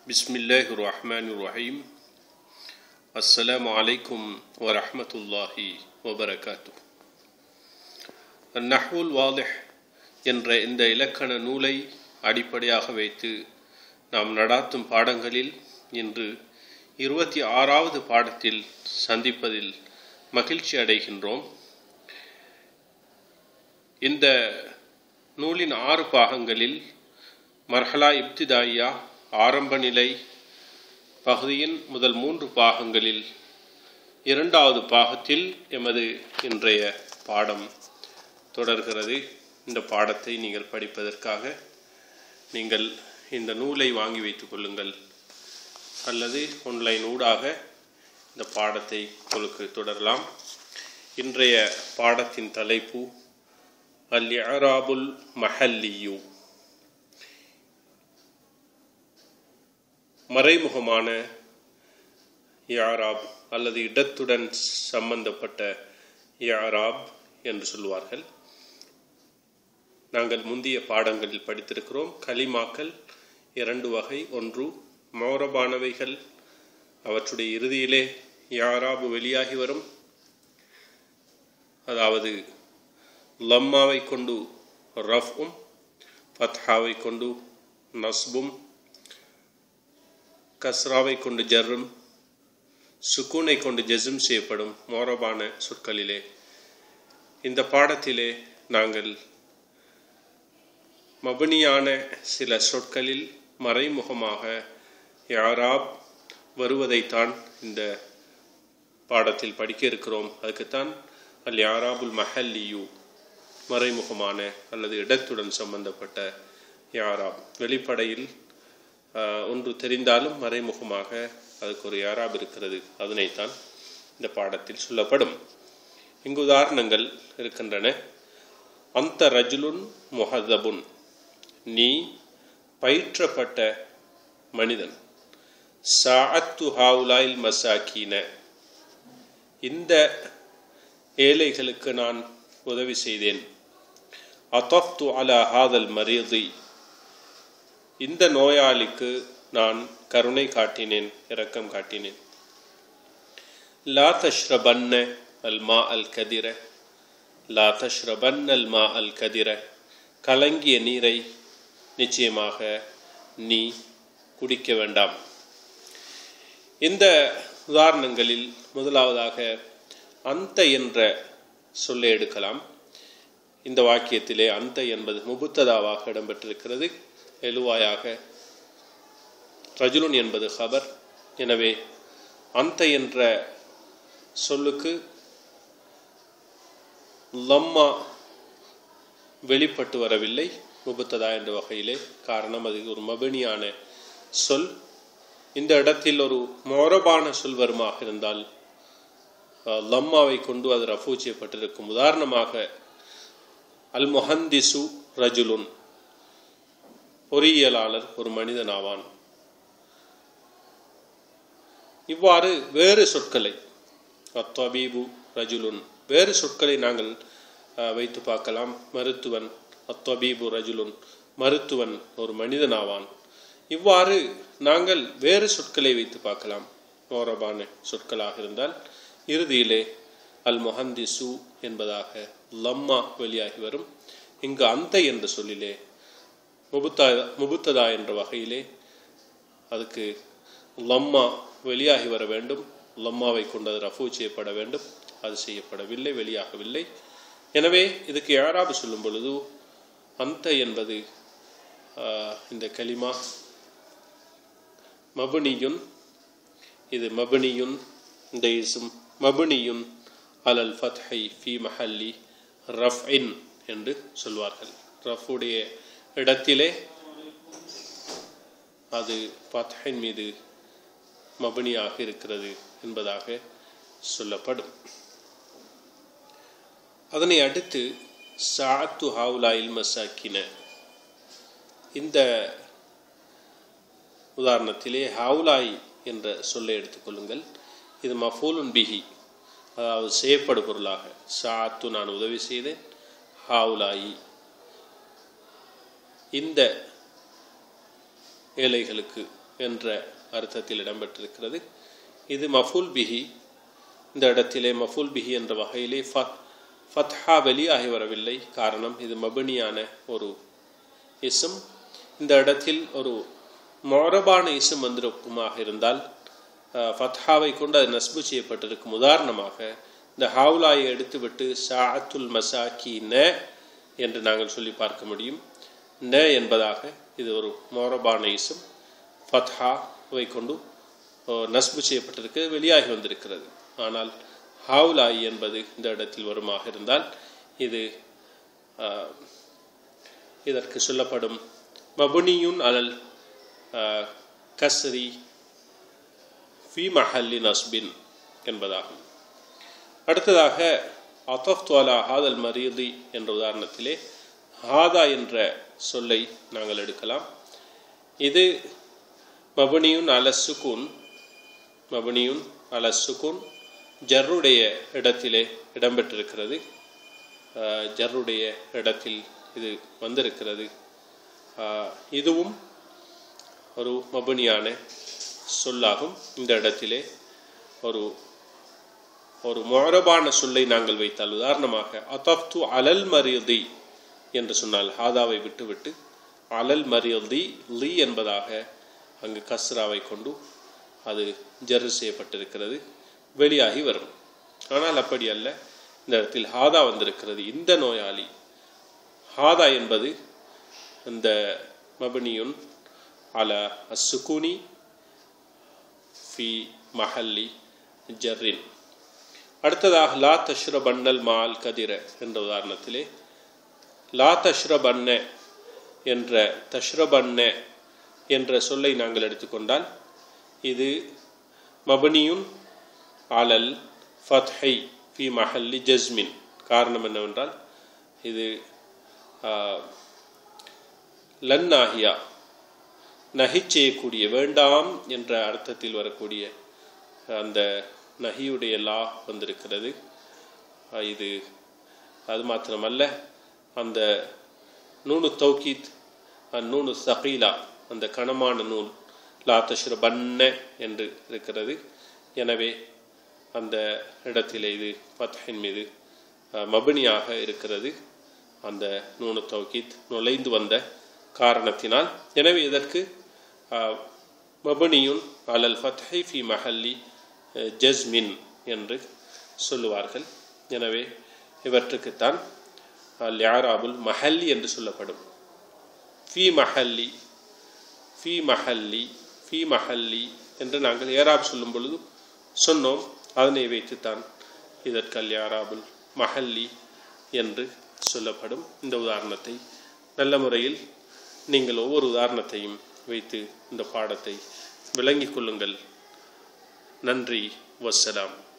بسم الله الرحمن الرحيم السلام عليكم ورحمة الله وبركاته النحو الواضح என்ற இந்த இலக்கண நூலை அடிப்படையாக வைத்து நாம் நடாத்தும் பாடங்களில் இன்று இருபத்தி ஆறாவது பாடத்தில் சந்திப்பதில் மகிழ்ச்சி அடைகின்றோம் இந்த நூலின் ஆறு பாகங்களில் மர்ஹலா இப்திதாயியா ஆரம்ப நிலை பகுதியின் முதல் மூன்று பாகங்களில் இரண்டாவது பாகத்தில் எமது இன்றைய பாடம் தொடர்கிறது இந்த பாடத்தை நீங்கள் படிப்பதற்காக நீங்கள் இந்த நூலை வாங்கி வைத்துக் கொள்ளுங்கள் அல்லது ஆன்லைன் ஊடாக இந்த பாடத்தை உங்களுக்கு தொடரலாம் இன்றைய பாடத்தின் தலைப்பு அல் இஅராபுல் மஹல்லியு மறைமுகமான யாராப் அல்லது இடத்துடன் சம்பந்தப்பட்ட யாராப் என்று சொல்வார்கள் நாங்கள் முந்தைய பாடங்களில் படித்திருக்கிறோம் கலிமாக்கள் இரண்டு வகை ஒன்று மௌரபானவைகள் அவற்றுடைய இறுதியிலே யாராபு வெளியாகி வரும் அதாவது லம்மாவை கொண்டு ரஃபும் ஃபத்ஹாவை கொண்டு நஸ்பும் கஸ்ராவை கொண்டு ஜர்ரும் சுக்கூனை கொண்டு ஜெசும் செய்யப்படும் மோரபான சொற்களிலே இந்த பாடத்திலே நாங்கள் மபனியான சில சொற்களில் மறைமுகமாக யாராப் வருவதைத்தான் இந்த பாடத்தில் படிக்க இருக்கிறோம் அதுக்குத்தான் அல் யாராபுல் மஹல்லியு மறைமுகமான அல்லது இடத்துடன் சம்பந்தப்பட்ட யாராப் வெளிப்படையில் ஒன்று தெரிந்தாலும் மறைமுகமாக அதுக்கு ஒரு யாராப் இருக்கிறது அதனைத்தான் இந்த பாடத்தில் சொல்லப்படும் இங்கு உதாரணங்கள் இருக்கின்றன அந்த ரஜுலுன் முஹதபுன் நீ பயிற்றப்பட்ட மனிதன் சாஅத்து ஹாவுலாயில் மசாக்கீன இந்த ஏழைகளுக்கு நான் உதவி செய்தேன் அத்தஃப்து அலா ஹாதல் மரீதி இந்த நோயாளிக்கு நான் கருணை காட்டினேன் இரக்கம் காட்டினேன் லா தஷ்ரபன்ன அல் மா அல் கதிர லா தஷ்ரபன் அல் மா அல் கதிர கலங்கிய நீரை நிச்சயமாக நீ குடிக்க வேண்டாம் இந்த உதாரணங்களில் முதலாவதாக அந்த என்ற சொல்லை எடுக்கலாம் இந்த வாக்கியத்திலே அந்த என்பது முபுத்ததாவாக இடம்பெற்றிருக்கிறது எழுவாயாக ரஜுலுன் என்பது ஹபர் எனவே அந்த என்ற சொல்லுக்கு லம்மா வெளிப்பட்டு வரவில்லை முபுத்ததா என்ற வகையிலே காரணம் அது ஒரு மபினியான சொல் இந்த இடத்தில் ஒரு மோரபான சொல் வருமாக இருந்தால் லம்மாவை கொண்டு அது ரஃபூ செய்யப்பட்டிருக்கும் உதாரணமாக அல் முஹந்திசு ரஜுலுன் பொறியியலாளர் ஒரு மனிதன் ஆவான் இவ்வாறு வேறு சொற்களை அத்தபீபு ரஜுலுன் வேறு சொற்களை நாங்கள் வைத்து பார்க்கலாம் மருத்துவன் அத்தபீபு ரஜுலுன் மருத்துவன் ஒரு மனிதனாவான் இவ்வாறு நாங்கள் வேறு சொற்களை வைத்து பார்க்கலாம் மோரபான சொற்களாக இருந்தால் இறுதியிலே அல் மொஹந்திசு என்பதாக லம்மா வெளியாகி வரும் இங்கு அந்த என்ற சொல்லிலே முபுத்தா முபுத்ததா என்ற வகையிலே அதுக்கு லம்மா வெளியாகி வர வேண்டும் லம்மாவை கொண்டு அது ரஃபூ செய்யப்பட வேண்டும் அது செய்யப்படவில்லை வெளியாகவில்லை எனவே இதுக்கு யாராவது சொல்லும் பொழுது அந்த என்பது இந்த கலிமா மபுனியுன் இது மபுனியுன் இந்த இசும் மபுனியுன் அலல் ஃபத்ஹை ஃபி மஹல்லி ரஃப் இன் என்று சொல்வார்கள் ரஃபுடைய இடத்திலே அது ஃபத்ஹின் மீது மபனியாக இருக்கிறது என்பதாக சொல்லப்படும் அதனை அடுத்து சாத்து ஹவுலாயில் மசாக்கின இந்த உதாரணத்திலே ஹவுலாய் என்ற சொல்லை எடுத்துக்கொள்ளுங்கள் இது மஃபூலுன் பிஹி அதாவது செய்யப்படு பொருளாக சாத்து நான் உதவி செய்தேன் ஹவுலாயி இந்த ஏழைகளுக்கு என்ற அர்த்தத்தில் இடம்பெற்றிருக்கிறது இது மஃபுல் பிஹி இந்த இடத்திலே மஃபுல் பிஹி என்ற வகையிலே ஃபத் ஃபத்ஹா வெளியாகி வரவில்லை காரணம் இது மபினியான ஒரு இசும் இந்த இடத்தில் ஒரு மொரபான இசும் வந்திருக்குமாக இருந்தால் ஃபத்ஹாவை கொண்டு அது நஸ்பு செய்யப்பட்டிருக்கும் உதாரணமாக இந்த ஹவுலாயை எடுத்துவிட்டு சாத்துல் மசாக்கி ந என்று நாங்கள் சொல்லி பார்க்க முடியும் ந என்பதாக இது ஒரு மோரபான இசும் ஃபத்ஹாவை கொண்டு நஸ்பு செய்யப்பட்டிருக்கு வெளியாகி வந்திருக்கிறது ஆனால் ஹவுலாய் என்பது இந்த இடத்தில் வருமாக இருந்தால் இது இதற்கு சொல்லப்படும் மபுனியுன் அலல் கஸ்ரி ஃபி மஹல்லி நஸ்பின் என்பதாகும் அடுத்ததாக அத்தஃப்துவலா ஹாதல் மரீதி என்ற உதாரணத்திலே ஹாதா என்ற சொல்லை நாங்கள் எடுக்கலாம் இது மபுனியுன் அல சுகுன் மபுனியுன் அல சுகுன் ஜர்ருடைய இடத்திலே இடம்பெற்றிருக்கிறது ஜர்ருடைய இடத்தில் இது வந்திருக்கிறது இதுவும் ஒரு மபுனியான சொல்லாகும் இந்த இடத்திலே ஒரு ஒரு மொரபான சொல்லை நாங்கள் வைத்தால் உதாரணமாக அத்தப்து அலல் மரியுதி என்று சொன்னால் ஹாதாவை விட்டுவிட்டு அலல் மரியுதி லி என்பதாக அங்கு கஸ்ராவை கொண்டு அது ஜர்ரு செய்யப்பட்டிருக்கிறது வெளியாகி வரும் ஆனால் அப்படி அல்ல இந்த இடத்தில் ஹாதா வந்திருக்கிறது இந்த நோயாளி ஹாதா என்பது இந்த மபனியுன் அல அசுகுனி ஃபி மஹல்லி ஜர்ரின் அடுத்ததாக லா தஷ்ரபன்னல் மால் கதிர என்ற உதாரணத்திலே லா தஷ்ரபன்ன என்ற தஷ்ரபன்ன என்ற சொல்லை நாங்கள் எடுத்துக்கொண்டால் இது மபனியுன் அலல் ஃபத்ஹை ஃபி மஹல்லி ஜஸ்மின் காரணம் என்னவென்றால் இது லன்னாகியா நகை செய்யக்கூடிய வேண்டாம் என்ற அர்த்தத்தில் வரக்கூடிய அந்த நகியுடைய லா வந்திருக்கிறது இது அது மாத்திரமல்ல அந்த நூனு தௌகீத் நூனு சகீலா அந்த கனமான நூல் லா தஷ்ர பன்ன என்று இருக்கிறது எனவே அந்த இடத்திலே இது ஃபத்ஹின் மீது மபினியாக இருக்கிறது அந்த நூனு தௌகீத் நுழைந்து வந்த காரணத்தினால் எனவே இதற்கு மபனியுன் அலல் ஃபத்ஹை ஃபி மஹல்லி ஜஸ்மின் என்று சொல்லுவார்கள் எனவே இவற்றுக்குத்தான் லியாராபுல் மஹல்லி என்று சொல்லப்படும் ஃபி மஹல்லி ஃபி மஹல்லி ஃபி மஹல்லி என்று நாங்கள் ஏராப் சொல்லும் பொழுது சொன்னோம் அதனை வைத்துத்தான் இதற்கு லியாராபுல் மஹல்லி என்று சொல்லப்படும் இந்த உதாரணத்தை நல்ல முறையில் நீங்கள் ஒவ்வொரு உதாரணத்தையும் வைத்து இந்த பாடத்தை விளங்கிக் கொள்ளுங்கள் நன்றி வசலாம்